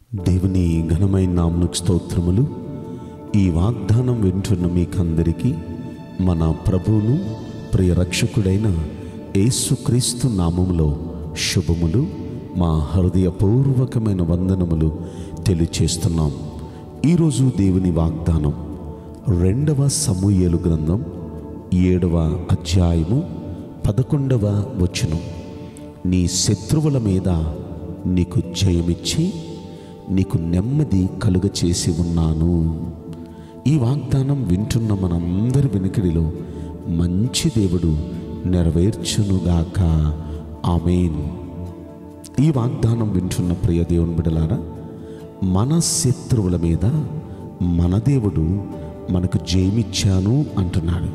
దేవుని ఘనమైన నామకు స్తోత్రములు ఈ వాగ్దానం వింటున్న మీకందరికీ మన ప్రభువును ప్రియ రక్షకుడైన యేసుక్రీస్తు నామములో శుభములు మా హృదయపూర్వకమైన వందనములు తెలియచేస్తున్నాం ఈరోజు దేవుని వాగ్దానం రెండవ సమూయేలు గ్రంథం ఏడవ అధ్యాయము పదకొండవ వచనం నీ శత్రువుల మీద నీకు జయమిచ్చి నీకు నెమ్మది కలుగ చేసి ఉన్నాను ఈ వాగ్దానం వింటున్న మనందరి వెనుకడిలో మంచి దేవుడు నెరవేర్చునుగాక ఆమెన్ ఈ వాగ్దానం వింటున్న ప్రియ దేవుని బిడలారా మన శత్రువుల మీద మన దేవుడు మనకు జయమిచ్చాను అంటున్నాడు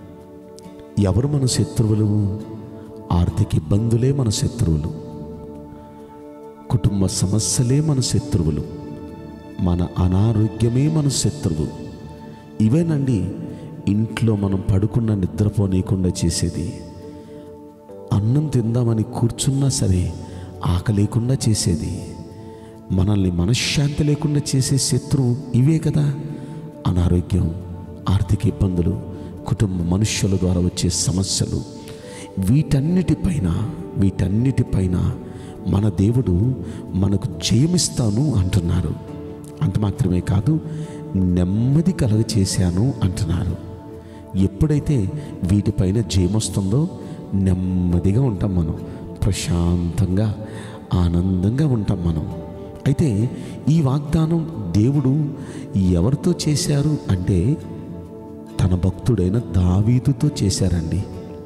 ఎవరు మన శత్రువులు ఆర్థిక ఇబ్బందులే మన శత్రువులు కుటుంబ సమస్యలే మన శత్రువులు మన అనారోగ్యమే మన శత్రువు ఇవేనండి ఇంట్లో మనం పడుకున్న నిద్రపోనీయకుండా చేసేది అన్నం తిందామని కూర్చున్నా సరే ఆకలేకుండా చేసేది మనల్ని మనశ్శాంతి లేకుండా చేసే శత్రువు ఇవే కదా అనారోగ్యం ఆర్థిక ఇబ్బందులు కుటుంబ మనుష్యుల ద్వారా వచ్చే సమస్యలు వీటన్నిటిపైన వీటన్నిటిపైన మన దేవుడు మనకు జయమిస్తాను అంటున్నారు అంత మాత్రమే కాదు నెమ్మది కలగ చేశాను అంటున్నారు ఎప్పుడైతే వీటిపైన జయమొస్తుందో నెమ్మదిగా ఉంటాం మనం ప్రశాంతంగా ఆనందంగా ఉంటాం మనం అయితే ఈ వాగ్దానం దేవుడు ఎవరితో చేశారు అంటే తన భక్తుడైన దావీదుతో చేశారండి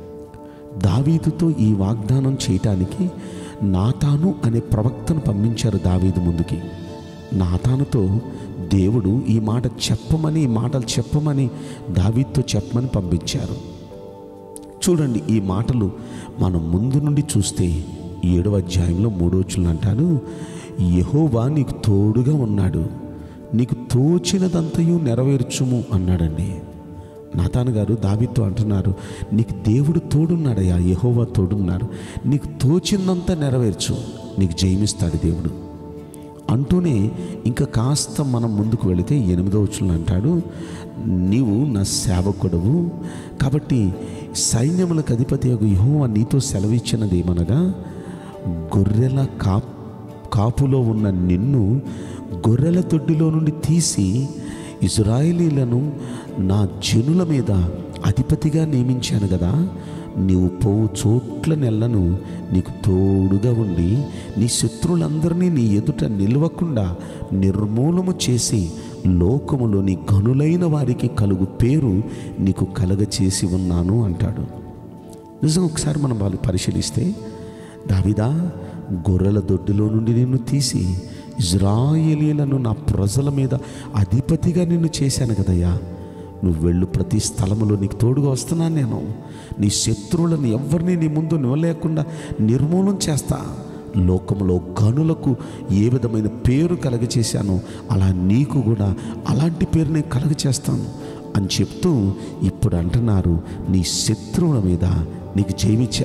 దావీదుతో ఈ వాగ్దానం చేయటానికి నాతాను అనే ప్రవక్తను పంపించారు దావీదు ముందుకి నాతానుతో దేవుడు ఈ మాట చెప్పమని ఈ మాటలు చెప్పమని దావీదుతో చెప్పమని పంపించారు చూడండి ఈ మాటలు మనం ముందు నుండి చూస్తే ఏడవ అధ్యాయంలో మూడోచులు అంటారు యహోవా నీకు తోడుగా ఉన్నాడు నీకు తోచినదంతయు నెరవేర్చుము అన్నాడండి నాతాను గారు దావితో అంటున్నారు నీకు దేవుడు తోడున్నాడయ్యా యహోవా తోడున్నాడు నీకు తోచిందంతా నెరవేర్చు నీకు జయమిస్తాడు దేవుడు అంటూనే ఇంకా కాస్త మనం ముందుకు వెళితే ఎనిమిదో వచ్చులు అంటాడు నీవు నా సేవకుడవు కాబట్టి సైన్యములకు అధిపతి యహోవా నీతో సెలవిచ్చినది ఏమనగా గొర్రెల కా కాపులో ఉన్న నిన్ను గొర్రెల తొడ్డిలో నుండి తీసి ఇజ్రాయేలీలను నా జనుల మీద అధిపతిగా నియమించాను కదా నీవు పోవు చోట్ల నెలను నీకు తోడుగా ఉండి నీ శత్రువులందరినీ నీ ఎదుట నిలవకుండా నిర్మూలము చేసి లోకములోని గనులైన వారికి కలుగు పేరు నీకు కలగచేసి ఉన్నాను అంటాడు నిజం ఒకసారి మనం వాళ్ళు పరిశీలిస్తే దావిదా గొర్రెల దొడ్డిలో నుండి నిన్ను తీసి ఇజ్రాయేలీలను నా ప్రజల మీద అధిపతిగా నిన్ను చేశాను కదయ్యా నువ్వు వెళ్ళు ప్రతి స్థలములో నీకు తోడుగా వస్తున్నాను నేను నీ శత్రువులను ఎవరిని నీ ముందు నివ్వలేకుండా నిర్మూలన చేస్తా లోకంలో గనులకు ఏ విధమైన పేరు కలగచేశానో అలా నీకు కూడా అలాంటి పేరు నేను కలగచేస్తాను అని చెప్తూ ఇప్పుడు అంటున్నారు నీ శత్రువుల మీద నీకు జయమిచ్చా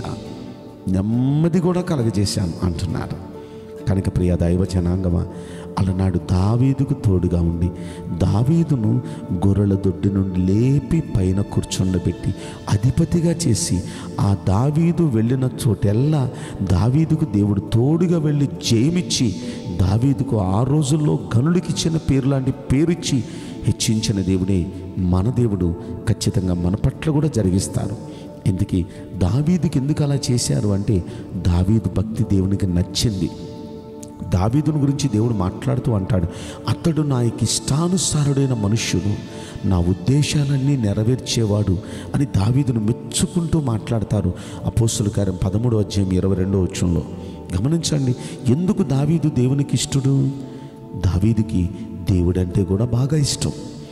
నెమ్మది కూడా కలగజేశాను అంటున్నారు కనుక ప్రియ దైవ జనాంగమా అలనాడు దావీదుకు తోడుగా ఉండి దావీదును గొర్రెల దొడ్డి నుండి లేపి పైన కూర్చుండబెట్టి అధిపతిగా చేసి ఆ దావీదు వెళ్ళిన చోటెల్లా దావీదుకు దేవుడు తోడుగా వెళ్ళి జయమిచ్చి దావీదుకు ఆ రోజుల్లో గనుడికి ఇచ్చిన పేరు లాంటి పేరిచ్చి హెచ్చించిన దేవుడే మన దేవుడు ఖచ్చితంగా మన పట్ల కూడా జరిగిస్తారు ఎందుకు దావీదుకి ఎందుకు అలా చేశారు అంటే దావీదు భక్తి దేవునికి నచ్చింది దావీదుని గురించి దేవుడు మాట్లాడుతూ అంటాడు అతడు నా ఇష్టానుసారుడైన మనుష్యుడు నా ఉద్దేశాలన్నీ నెరవేర్చేవాడు అని దావీదును మెచ్చుకుంటూ మాట్లాడతారు అపోస్తుల కార్యం పదమూడో అధ్యాయం ఇరవై రెండో వచ్చంలో గమనించండి ఎందుకు దావీదు దేవునికి ఇష్టడు దావీదుకి దేవుడంటే కూడా బాగా ఇష్టం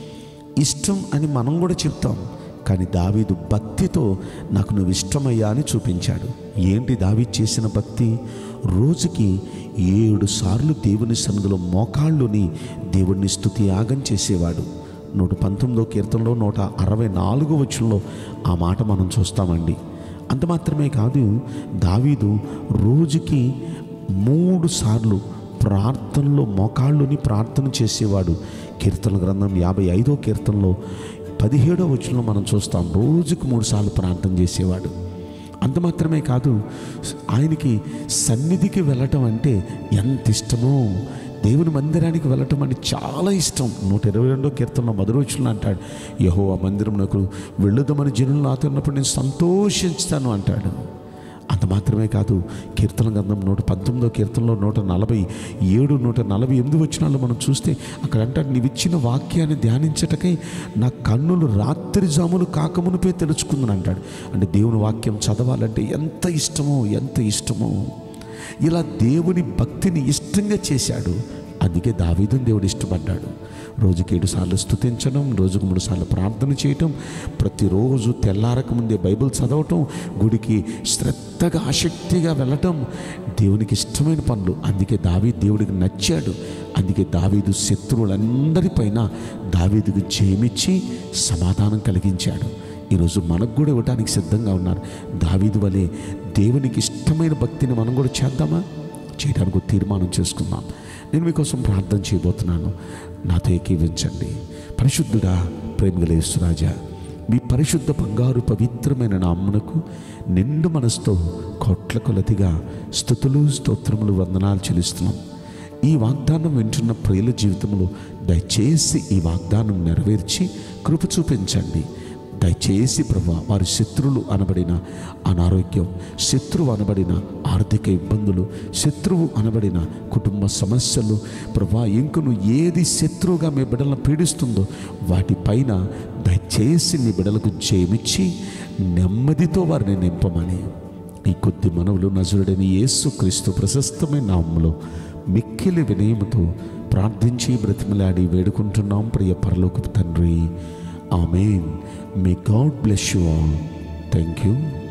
ఇష్టం అని మనం కూడా చెప్తాం కానీ దావీదు భక్తితో నాకు నువ్వు ఇష్టమయ్యా అని చూపించాడు ఏంటి దావీ చేసిన భక్తి రోజుకి ఏడు సార్లు దేవుని సన్నిధిలో మోకాళ్ళుని దేవుడిని స్థుతి యాగం చేసేవాడు నూట పంతొమ్మిదో కీర్తనలో నూట అరవై నాలుగో వచ్చంలో ఆ మాట మనం చూస్తామండి అంత మాత్రమే కాదు దావీదు రోజుకి మూడు సార్లు ప్రార్థనలో మోకాళ్ళుని ప్రార్థన చేసేవాడు కీర్తన గ్రంథం యాభై ఐదో కీర్తనలో పదిహేడో వచనంలో మనం చూస్తాం రోజుకు మూడు సార్లు ప్రార్థన చేసేవాడు అంత మాత్రమే కాదు ఆయనకి సన్నిధికి వెళ్ళటం అంటే ఎంత ఇష్టమో దేవుని మందిరానికి వెళ్ళటం అంటే చాలా ఇష్టం నూట ఇరవై రెండో కీర్తనలో మొదటి అంటాడు యహో ఆ మందిరం నాకు వెళ్ళుదామని జనులు నాతో ఉన్నప్పుడు నేను సంతోషిస్తాను అంటాడు అంత మాత్రమే కాదు కీర్తన గ్రంథం నూట పంతొమ్మిదో కీర్తనలో నూట నలభై ఏడు నూట నలభై ఎనిమిది వచ్చినాల్లో మనం చూస్తే అక్కడ అంటాడు నీవిచ్చిన వాక్యాన్ని ధ్యానించటకై నా కన్నులు రాత్రి జాములు కాకమునిపే తెలుసుకుందని అంటాడు అంటే దేవుని వాక్యం చదవాలంటే ఎంత ఇష్టమో ఎంత ఇష్టమో ఇలా దేవుని భక్తిని ఇష్టంగా చేశాడు అందుకే దావీదుని దేవుడు ఇష్టపడ్డాడు రోజుకి ఏడు సార్లు స్థుతించడం రోజుకు మూడు సార్లు ప్రార్థన చేయటం ప్రతిరోజు తెల్లారక ముందే బైబిల్ చదవటం గుడికి శ్రద్ధగా ఆసక్తిగా వెళ్ళటం దేవునికి ఇష్టమైన పనులు అందుకే దావీ దేవుడికి నచ్చాడు అందుకే దావీదు శత్రువులందరిపైన దావీదుకు జయమిచ్చి సమాధానం కలిగించాడు ఈరోజు మనకు కూడా ఇవ్వడానికి సిద్ధంగా ఉన్నారు దావీదు వలె దేవునికి ఇష్టమైన భక్తిని మనం కూడా చేద్దామా చేయడానికి ఒక తీర్మానం చేసుకుందాం నేను మీకోసం ప్రార్థన చేయబోతున్నాను నాతో ఏకీవించండి పరిశుద్ధుడా ప్రేమగలేశ్వరాజా మీ పరిశుద్ధ బంగారు పవిత్రమైన నామ్మునకు నిండు మనసుతో కోట్ల కొలతిగా స్థుతులు స్తోత్రములు వందనాలు చెల్లిస్తున్నాం ఈ వాగ్దానం వింటున్న ప్రియుల జీవితంలో దయచేసి ఈ వాగ్దానం నెరవేర్చి కృప చూపించండి దయచేసి ప్రభా వారి శత్రువులు అనబడిన అనారోగ్యం శత్రువు అనబడిన ఆర్థిక ఇబ్బందులు శత్రువు అనబడిన కుటుంబ సమస్యలు ప్రభా ఇంకను ఏది శత్రువుగా మీ బిడ్డలను పీడిస్తుందో వాటిపైన దయచేసి మీ బిడ్డలకు జయమిచ్చి నెమ్మదితో వారిని నింపమని ఈ కొద్ది మనవులు నజరుడని యేసు క్రీస్తు ప్రశస్తమైన నామంలో మిక్కిలి వినయముతో ప్రార్థించి బ్రతిమలాడి వేడుకుంటున్నాం ప్రియ పరలోకపు తండ్రి amen may God bless you all thank you